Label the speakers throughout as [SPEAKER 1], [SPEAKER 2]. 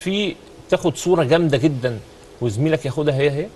[SPEAKER 1] في تاخد صوره جامده جدا وزميلك ياخدها هي هي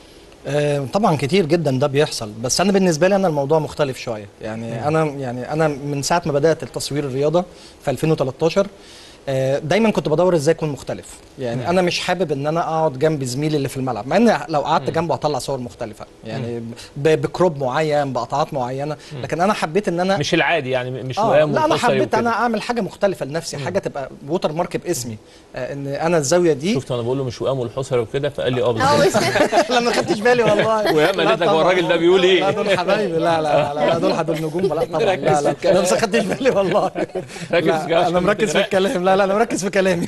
[SPEAKER 2] آه، طبعا كتير جدا ده بيحصل بس انا بالنسبه لي انا الموضوع مختلف شويه يعني انا يعني انا من ساعه ما بدات التصوير الرياضه في 2013 آه، دايما كنت بدور ازاي اكون مختلف يعني انا مش حابب ان انا اقعد جنب زميلي اللي في الملعب مع ان لو قعدت جنبه هطلع صور مختلفه يعني ب- بكروب معين بقطعات معينه لكن انا حبيت ان انا
[SPEAKER 1] مش العادي يعني مش
[SPEAKER 2] آه
[SPEAKER 1] وئام
[SPEAKER 2] لا انا
[SPEAKER 1] وحصري
[SPEAKER 2] حبيت
[SPEAKER 1] وكده.
[SPEAKER 2] انا اعمل حاجه مختلفه لنفسي حاجه تبقى ووتر مارك باسمي آه ان انا الزاويه دي
[SPEAKER 1] شفت وانا بقول له مش وئام والحصري وكده فقال لي اه
[SPEAKER 3] اه
[SPEAKER 1] بالظبط
[SPEAKER 3] مش
[SPEAKER 2] لا ما خدتش بالي والله
[SPEAKER 1] وياما
[SPEAKER 2] لا
[SPEAKER 1] قالت لك هو
[SPEAKER 2] طبعاً.
[SPEAKER 1] الراجل ده بيقول ايه؟
[SPEAKER 2] لا دول حبايبي لا لا لا, لا دول دول نجوم لا طبعا لا لا انا ما خدتش بالي والله
[SPEAKER 1] ركز
[SPEAKER 2] لا
[SPEAKER 1] كده عشان
[SPEAKER 2] انا
[SPEAKER 1] ما
[SPEAKER 2] مركز في
[SPEAKER 1] تغرقش.
[SPEAKER 2] الكلام لا لا انا مركز في كلامي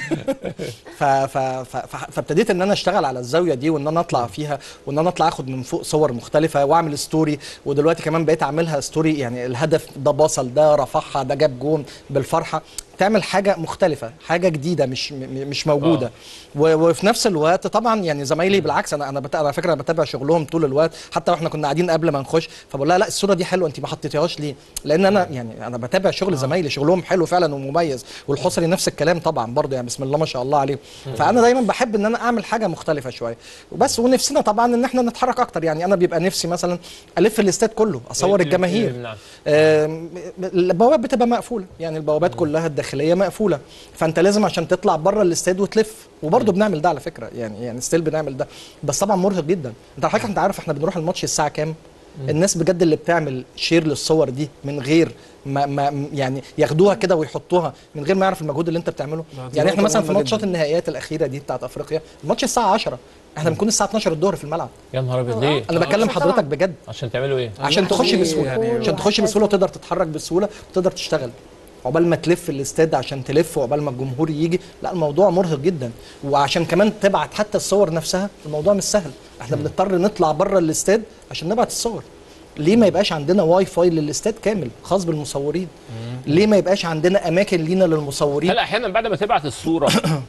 [SPEAKER 2] ف ف ف ف- فابتديت ان انا اشتغل على الزاويه دي وان انا اطلع فيها وان انا اطلع اخد من فوق صور مختلفه واعمل ستوري ودلوقتي كمان بقيت اعملها ستوري يعني الهدف ده بصل ده رفعها ده جاب جون بالفرحه تعمل حاجه مختلفه حاجه جديده مش م- م- مش موجوده
[SPEAKER 1] آه.
[SPEAKER 2] و- وفي نفس الوقت طبعا يعني زمايلي بالعكس انا انا بت... على فكره انا بتابع شغلهم طول الوقت حتى واحنا كنا قاعدين قبل ما نخش فبقول لها لا الصوره دي حلوه انت ما حطيتيهاش ليه؟ لان انا يعني انا بتابع شغل زمايلي شغلهم حلو فعلا ومميز والحصري نفس الكلام طبعا برضه يعني بسم الله ما شاء الله عليه فانا دايما بحب ان انا اعمل حاجه مختلفه شويه وبس ونفسنا طبعا ان احنا نتحرك اكتر يعني انا بيبقى نفسي مثلا الف الاستاد كله اصور
[SPEAKER 1] إيه- إيه-
[SPEAKER 2] الجماهير
[SPEAKER 1] نعم.
[SPEAKER 2] آم، البوابات بتبقى مقفوله يعني البوابات كلها الداخليه مقفوله فانت لازم عشان تطلع بره الاستاد وتلف وبرضه بنعمل ده على فكره يعني يعني ستيل بنعمل ده بس طبعا مرهق جدا انت حضرتك انت عارف احنا بنروح الماتش الساعه كام الناس بجد اللي بتعمل شير للصور دي من غير ما, ما يعني ياخدوها كده ويحطوها من غير ما يعرف المجهود اللي انت بتعمله
[SPEAKER 4] دي
[SPEAKER 2] يعني احنا
[SPEAKER 4] نقطة
[SPEAKER 2] مثلا في
[SPEAKER 4] مهمة
[SPEAKER 2] ماتشات
[SPEAKER 4] جداً.
[SPEAKER 2] النهائيات الاخيره دي بتاعت افريقيا الماتش الساعه 10 احنا بنكون الساعه 12 الظهر في الملعب
[SPEAKER 1] يا نهار ابيض
[SPEAKER 3] آه.
[SPEAKER 1] ليه؟
[SPEAKER 2] انا بكلم
[SPEAKER 3] طبعاً.
[SPEAKER 2] حضرتك بجد
[SPEAKER 1] عشان تعملوا ايه؟
[SPEAKER 2] عشان
[SPEAKER 4] النقطة
[SPEAKER 2] تخش
[SPEAKER 4] دي
[SPEAKER 2] بسهوله
[SPEAKER 4] يعني-
[SPEAKER 2] عشان تخش بسهوله وتقدر تتحرك بسهوله وتقدر تشتغل عقبال ما تلف الاستاد عشان تلف وعقبال ما الجمهور يجي لا الموضوع مرهق جدا وعشان كمان تبعت حتى الصور نفسها الموضوع مش سهل احنا بنضطر نطلع بره الاستاد عشان نبعت الصور ليه ما يبقاش عندنا واي فاي للاستاد كامل خاص بالمصورين ليه ما يبقاش عندنا اماكن لينا للمصورين
[SPEAKER 1] هل احيانا بعد ما تبعت الصوره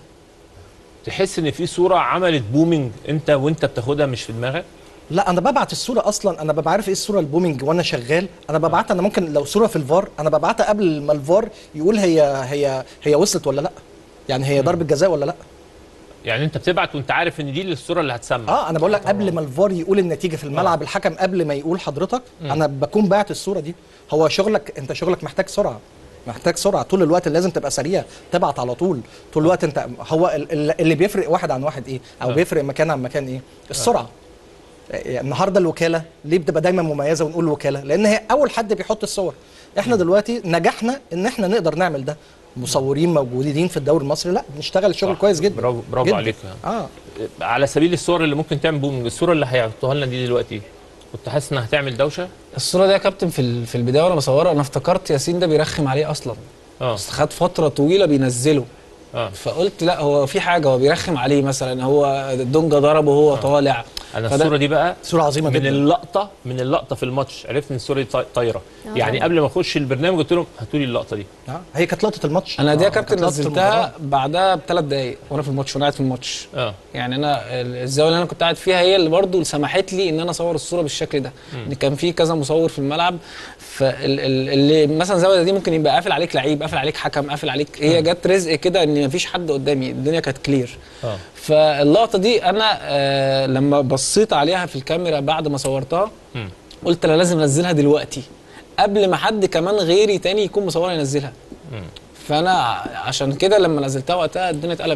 [SPEAKER 1] تحس ان في صوره عملت بومينج انت وانت بتاخدها مش في دماغك؟
[SPEAKER 2] لا انا ببعت الصوره اصلا انا ببقى عارف ايه الصوره البومينج وانا شغال انا ببعتها انا ممكن لو صوره في الفار انا ببعتها قبل ما الفار يقول هي هي هي وصلت ولا لا يعني هي ضربه جزاء ولا لا
[SPEAKER 1] يعني انت بتبعت وانت عارف ان دي الصوره اللي هتسمع
[SPEAKER 2] اه انا بقول لك قبل ما الفار يقول النتيجه في الملعب الحكم قبل ما يقول حضرتك انا بكون باعت الصوره دي هو شغلك انت شغلك محتاج سرعه محتاج سرعه طول الوقت لازم تبقى سريع تبعت على طول طول الوقت انت هو ال- ال- اللي بيفرق واحد عن واحد ايه او
[SPEAKER 1] آه.
[SPEAKER 2] بيفرق مكان عن مكان ايه السرعه يعني النهارده الوكاله ليه بتبقى دايما مميزه ونقول وكاله لان هي اول حد بيحط الصور احنا دلوقتي نجحنا ان احنا نقدر نعمل ده مصورين موجودين في الدوري المصري لا بنشتغل شغل
[SPEAKER 1] صح.
[SPEAKER 2] كويس جدا
[SPEAKER 1] برافو برافو
[SPEAKER 2] جداً.
[SPEAKER 1] عليك
[SPEAKER 2] اه
[SPEAKER 1] على سبيل الصور اللي ممكن تعمل بومينج الصوره اللي هيحطوها لنا دي دلوقتي كنت حاسس انها هتعمل دوشه؟
[SPEAKER 4] الصوره دي يا كابتن في ال- في البدايه وانا بصورها انا افتكرت ياسين ده بيرخم عليه اصلا
[SPEAKER 1] اه
[SPEAKER 4] بس خد فتره طويله بينزله
[SPEAKER 1] اه
[SPEAKER 4] فقلت لا هو في حاجه هو بيرخم عليه مثلا هو الدونجا ضربه وهو طالع
[SPEAKER 1] انا
[SPEAKER 4] فده-
[SPEAKER 1] الصوره دي بقى
[SPEAKER 2] صوره عظيمه
[SPEAKER 1] من
[SPEAKER 2] جدا
[SPEAKER 1] اللقطه من اللقطه في الماتش عرفت ان الصوره دي طا- طايره
[SPEAKER 3] آه.
[SPEAKER 1] يعني قبل ما اخش البرنامج قلت لهم هاتوا لي اللقطه دي
[SPEAKER 2] آه. هي كانت لقطه الماتش
[SPEAKER 4] انا دي يا
[SPEAKER 2] آه،
[SPEAKER 4] كابتن
[SPEAKER 2] كانت لقطة
[SPEAKER 4] نزلتها
[SPEAKER 2] المباراة.
[SPEAKER 4] بعدها بثلاث دقايق وانا في الماتش وانا قاعد في الماتش
[SPEAKER 1] اه
[SPEAKER 4] يعني انا ال- الزاويه اللي انا كنت قاعد فيها هي اللي برضو اللي سمحت لي ان انا اصور الصوره بالشكل ده ان كان في كذا مصور في الملعب فاللي مثلا الزاويه دي ممكن يبقى قافل عليك لعيب قافل عليك حكم قافل عليك هي جت رزق كده ان مفيش حد قدامي الدنيا كانت كلير
[SPEAKER 1] اه
[SPEAKER 4] فاللقطه دي انا آه لما بصيت عليها في الكاميرا بعد ما صورتها
[SPEAKER 1] مم.
[SPEAKER 4] قلت انا لازم انزلها دلوقتي قبل ما حد كمان غيري تاني يكون مصورها ينزلها فانا عشان كده لما نزلتها وقتها الدنيا اتقلبت